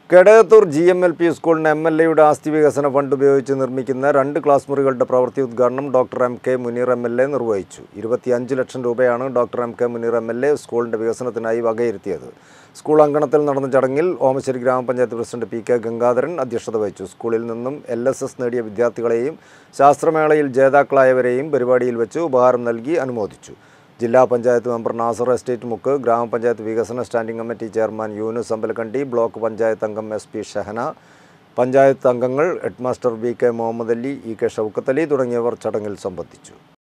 കെടയത്തൂർ G M L P സ്കൂളിന് M L എയുടെ ആസ്തി വികസന ഫണ്ട് ഉപയോഗിച്ച് നിർമ്മിക്കുന്ന രണ്ട് ക്ലാസ് മുറികളുടെ പ്രവൃത്തി ഉദ്ഘാടനം doctor M K Muneer M L A നിർവഹിച്ചു ഇരുപത്തിയഞ്ച് ലക്ഷം രൂപയാണ് doctor M K Muneer M L A സ്കൂളിൻ്റെ വികസനത്തിനായി വകയിരുത്തിയത് സ്കൂൾ അങ്കണത്തിൽ നടന്ന ചടങ്ങിൽ ഓമശ്ശേരി ഗ്രാമപഞ്ചായത്ത് പ്രസിഡന്റ് പി കെ ഗംഗാധരൻ അധ്യക്ഷത വഹിച്ചു സ്കൂളിൽ നിന്നും എൽ എസ് എസ് നേടിയ വിദ്യാർത്ഥികളെയും ശാസ്ത്രമേളയിൽ ജേതാക്കളായവരെയും പരിപാടിയിൽ വെച്ച് ഉപഹാരം നൽകി അനുമോദിച്ചു ജില്ലാ പഞ്ചായത്ത് മെമ്പർ നാസർ എസ്റ്റേറ്റ് മുക്ക് ഗ്രാമപഞ്ചായത്ത് വികസന standing committee chairman Yunus Ambalakkandi block panchayat അംഗം എസ് പി ഷഹന പഞ്ചായത്ത് അംഗങ്ങൾ headmaster V K Muhammad Ali E K Shoukath Ali തുടങ്ങിയവർ ചടങ്ങിൽ സംബന്ധിച്ചു